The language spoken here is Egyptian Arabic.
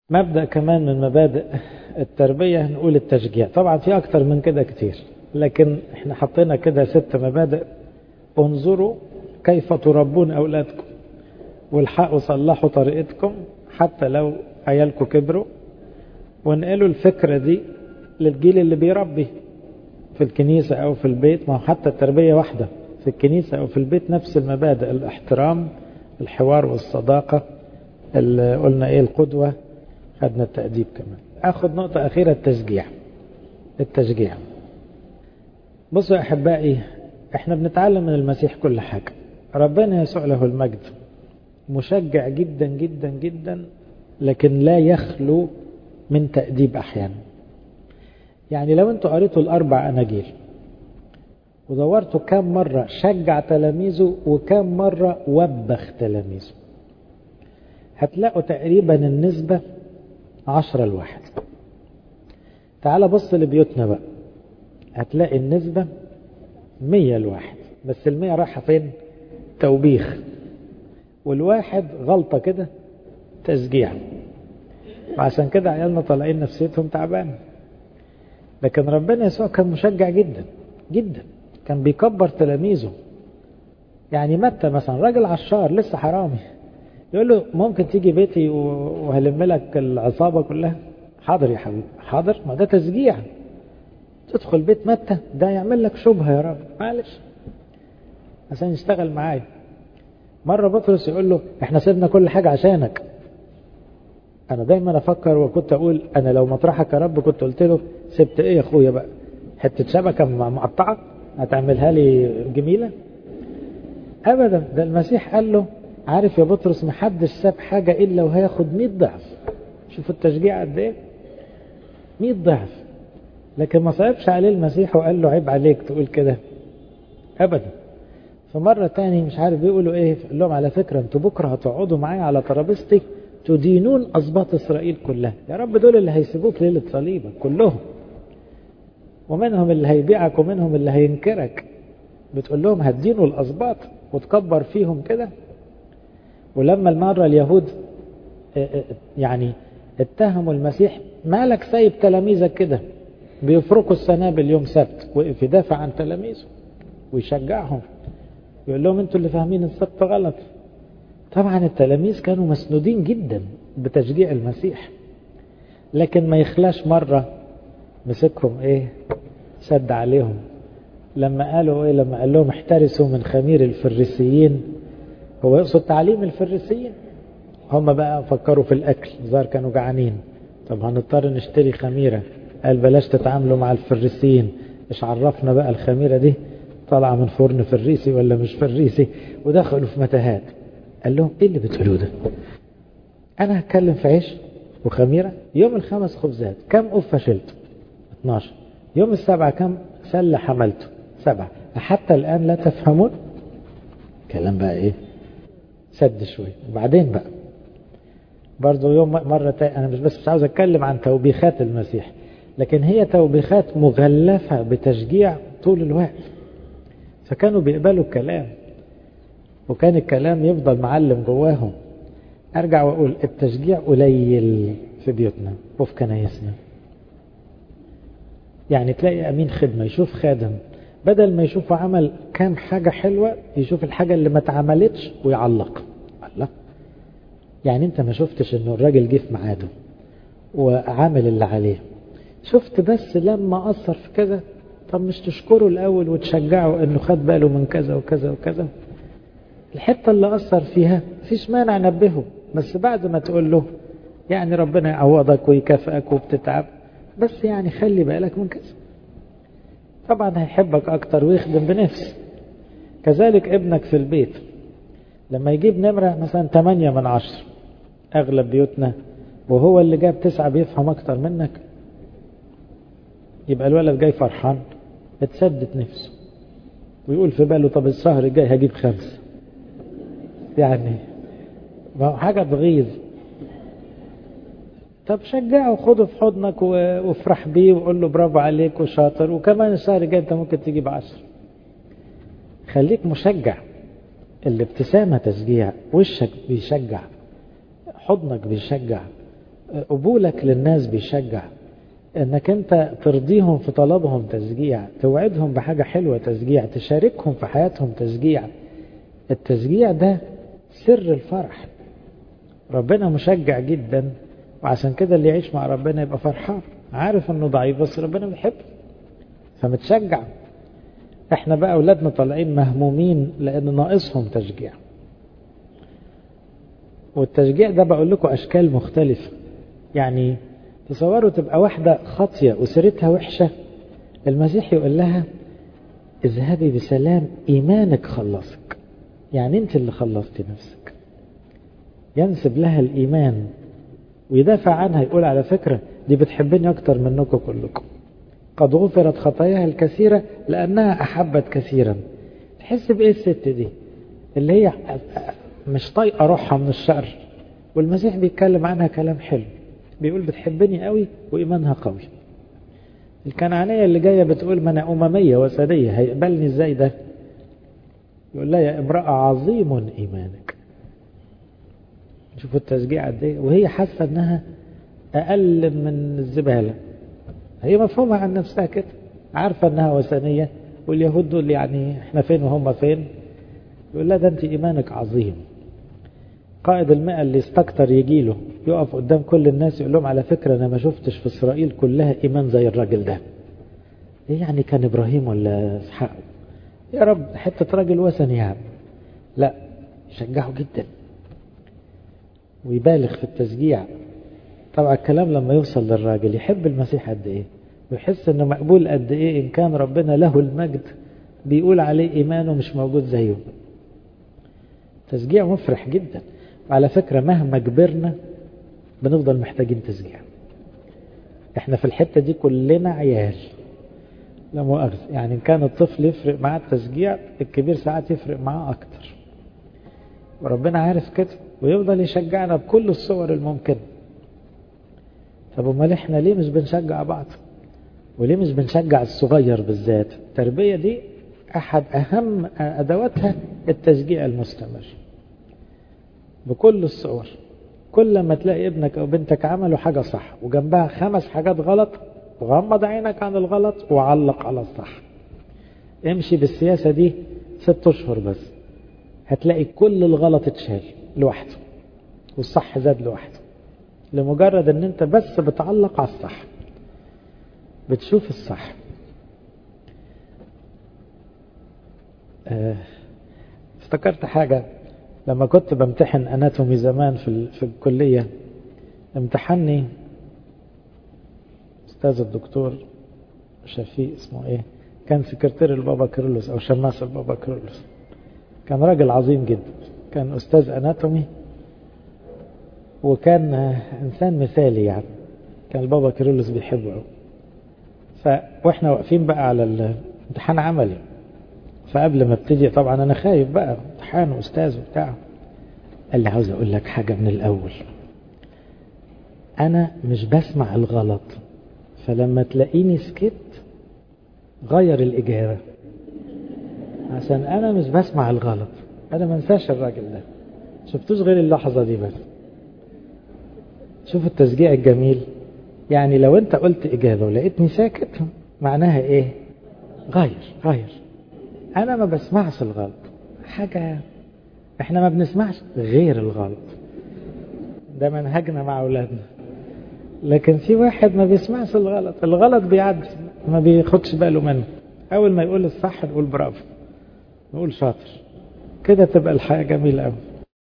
مبدأ كمان من مبادئ التربية نقول التشجيع طبعا في أكتر من كده كتير لكن احنا حطينا كده ست مبادئ انظروا كيف تربون أولادكم والحقوا صلحوا طريقتكم حتى لو عيالكم كبروا وانقلوا الفكرة دي للجيل اللي بيربي في الكنيسة أو في البيت ما هو حتى التربية واحدة في الكنيسة أو في البيت نفس المبادئ الاحترام الحوار والصداقة اللي قلنا إيه القدوة خدنا التأديب كمان أخذ نقطة أخيرة التشجيع التشجيع بصوا يا أحبائي احنا بنتعلم من المسيح كل حاجة ربنا يسوع له المجد مشجع جدا جدا جدا لكن لا يخلو من تأديب أحيانا يعني لو انتوا قريتوا الأربع أناجيل ودورتوا كم مرة شجع تلاميذه وكم مرة وبخ تلاميذه هتلاقوا تقريبا النسبة عشرة لواحد تعال بص لبيوتنا بقى هتلاقي النسبة مية لواحد بس المية رايحة فين توبيخ والواحد غلطة كده تشجيع وعشان كده عيالنا طالعين نفسيتهم تعبانه لكن ربنا يسوع كان مشجع جدا جدا كان بيكبر تلاميذه يعني متى مثلا راجل عشار لسه حرامي يقول له ممكن تيجي بيتي وهلم لك العصابة كلها حاضر يا حبيبي حاضر ما ده تشجيع تدخل بيت متى ده يعمل لك شبهة يا رب معلش عشان يشتغل معايا مرة بطرس يقول له احنا سيبنا كل حاجة عشانك انا دايما افكر وكنت اقول انا لو مطرحك يا رب كنت قلت له سبت ايه يا اخويا بقى حته شبكه مقطعه هتعملها لي جميله ابدا ده المسيح قال له عارف يا بطرس محدش ساب حاجه الا وهياخد 100 ضعف شوفوا التشجيع قد ايه 100 ضعف لكن ما صعبش عليه المسيح وقال له عيب عليك تقول كده ابدا فمره تاني مش عارف بيقولوا ايه قال لهم على فكره انتوا بكره هتقعدوا معايا على ترابيزتي تدينون أسباط إسرائيل كلها يا رب دول اللي هيسيبوك ليلة صليبك كلهم ومنهم اللي هيبيعك ومنهم اللي هينكرك بتقول لهم هتدينوا الأسباط وتكبر فيهم كده ولما المرة اليهود يعني اتهموا المسيح مالك سايب تلاميذك كده بيفرقوا السنابل يوم سبت وقف يدافع عن تلاميذه ويشجعهم يقول لهم انتوا اللي فاهمين السبت غلط طبعا التلاميذ كانوا مسنودين جدا بتشجيع المسيح لكن ما يخلاش مرة مسكهم ايه سد عليهم لما قالوا ايه لما قال لهم احترسوا من خمير الفريسيين هو يقصد تعليم الفريسيين هم بقى فكروا في الاكل ظهر كانوا جعانين طب هنضطر نشتري خميرة قال بلاش تتعاملوا مع الفريسيين مش عرفنا بقى الخميرة دي طالعة من فرن فريسي ولا مش فريسي ودخلوا في متاهات قال لهم ايه اللي بتقولوه ده انا هتكلم في عيش وخميرة يوم الخمس خبزات كم قفة شلته 12 يوم السبعة كم سلة حملته سبعة حتى الآن لا تفهمون كلام بقى ايه سد شوية وبعدين بقى برضو يوم مرة تانية أنا مش بس مش عاوز أتكلم عن توبيخات المسيح لكن هي توبيخات مغلفة بتشجيع طول الوقت فكانوا بيقبلوا الكلام وكان الكلام يفضل معلم جواهم ارجع واقول التشجيع قليل في بيوتنا وفي كنايسنا يعني تلاقي امين خدمه يشوف خادم بدل ما يشوف عمل كام حاجه حلوه يشوف الحاجه اللي ما اتعملتش ويعلق الله يعني انت ما شفتش انه الراجل جه في ميعاده وعامل اللي عليه شفت بس لما قصر في كذا طب مش تشكره الاول وتشجعه انه خد باله من كذا وكذا وكذا الحتة اللي أثر فيها فيش مانع نبهه بس بعد ما تقول له يعني ربنا يعوضك ويكافئك وبتتعب بس يعني خلي بالك من كذا طبعا هيحبك أكتر ويخدم بنفس كذلك ابنك في البيت لما يجيب نمرة مثلا 8 من 10 أغلب بيوتنا وهو اللي جاب تسعة بيفهم أكتر منك يبقى الولد جاي فرحان اتسدت نفسه ويقول في باله طب الشهر الجاي هجيب خمسة يعني ما هو حاجة تغيظ طب شجعه وخده في حضنك وافرح بيه وقول له برافو عليك وشاطر وكمان الشهر الجاي انت ممكن تجيب عشر خليك مشجع الابتسامة تشجيع وشك بيشجع حضنك بيشجع قبولك للناس بيشجع انك انت ترضيهم في طلبهم تشجيع توعدهم بحاجة حلوة تشجيع تشاركهم في حياتهم تشجيع التشجيع ده سر الفرح ربنا مشجع جدا وعشان كده اللي يعيش مع ربنا يبقى فرحان عارف انه ضعيف بس ربنا بيحبه فمتشجع احنا بقى اولادنا طالعين مهمومين لان ناقصهم تشجيع والتشجيع ده بقول لكم اشكال مختلفة يعني تصوروا تبقى واحدة خاطية وسيرتها وحشة المسيح يقول لها اذهبي بسلام ايمانك خلصك يعني انت اللي خلصتي نفسك ينسب لها الايمان ويدافع عنها يقول على فكرة دي بتحبني اكتر منكم كلكم قد غفرت خطاياها الكثيرة لأنها أحبت كثيرا تحس بإيه الست دي اللي هي مش طايقة روحها من الشر والمسيح بيتكلم عنها كلام حلو بيقول بتحبني قوي وإيمانها قوي الكنعانية اللي جاية بتقول ما أنا أممية وسدية هيقبلني إزاي ده يقول لها يا امرأة عظيم إيمانك شوفوا التشجيع قد ايه وهي حاسة انها اقل من الزبالة هي مفهومة عن نفسها كده عارفة انها وثنية واليهود دول يعني احنا فين وهم فين يقول لا ده انت ايمانك عظيم قائد المئة اللي استكتر يجي له يقف قدام كل الناس يقول لهم على فكرة انا ما شفتش في اسرائيل كلها ايمان زي الراجل ده ايه يعني كان ابراهيم ولا اسحاق يا رب حتة راجل وثني يعني لا يشجعه جدا ويبالغ في التشجيع طبعا الكلام لما يوصل للراجل يحب المسيح قد ايه ويحس انه مقبول قد ايه ان كان ربنا له المجد بيقول عليه ايمانه مش موجود زيه تشجيع مفرح جدا وعلى فكرة مهما كبرنا بنفضل محتاجين تشجيع احنا في الحتة دي كلنا عيال لا مؤاخذة يعني إن كان الطفل يفرق معاه التشجيع الكبير ساعات يفرق معاه أكتر وربنا عارف كده ويفضل يشجعنا بكل الصور الممكنة طب امال احنا ليه مش بنشجع بعض وليه مش بنشجع الصغير بالذات التربية دي أحد أهم أدواتها التشجيع المستمر بكل الصور كل ما تلاقي ابنك أو بنتك عملوا حاجة صح وجنبها خمس حاجات غلط غمض عينك عن الغلط وعلق على الصح امشي بالسياسة دي ست أشهر بس هتلاقي كل الغلط اتشال لوحده والصح زاد لوحده لمجرد ان انت بس بتعلق على الصح بتشوف الصح اه افتكرت حاجة لما كنت بمتحن اناتومي زمان في, في الكلية امتحني استاذ الدكتور شفيق اسمه ايه كان سكرتير البابا كيرلس او شماس البابا كيرلس كان راجل عظيم جدا كان استاذ اناتومي وكان انسان مثالي يعني كان البابا كيرلس بيحبه ف واحنا واقفين بقى على الامتحان عملي فقبل ما ابتدي طبعا انا خايف بقى امتحان واستاذ وبتاع قال لي عاوز اقول لك حاجه من الاول انا مش بسمع الغلط فلما تلاقيني سكت غير الاجابه عشان انا مش بسمع الغلط انا ما انساش الراجل ده شفتوش غير اللحظه دي بس شوف التشجيع الجميل يعني لو انت قلت اجابه ولقيتني ساكت معناها ايه غير غير انا ما بسمعش الغلط حاجه احنا ما بنسمعش غير الغلط ده منهجنا مع اولادنا لكن في واحد ما بيسمعش الغلط الغلط بيعدي ما بياخدش باله منه اول ما يقول الصح نقول برافو نقول شاطر كده تبقى الحياه جميله قوي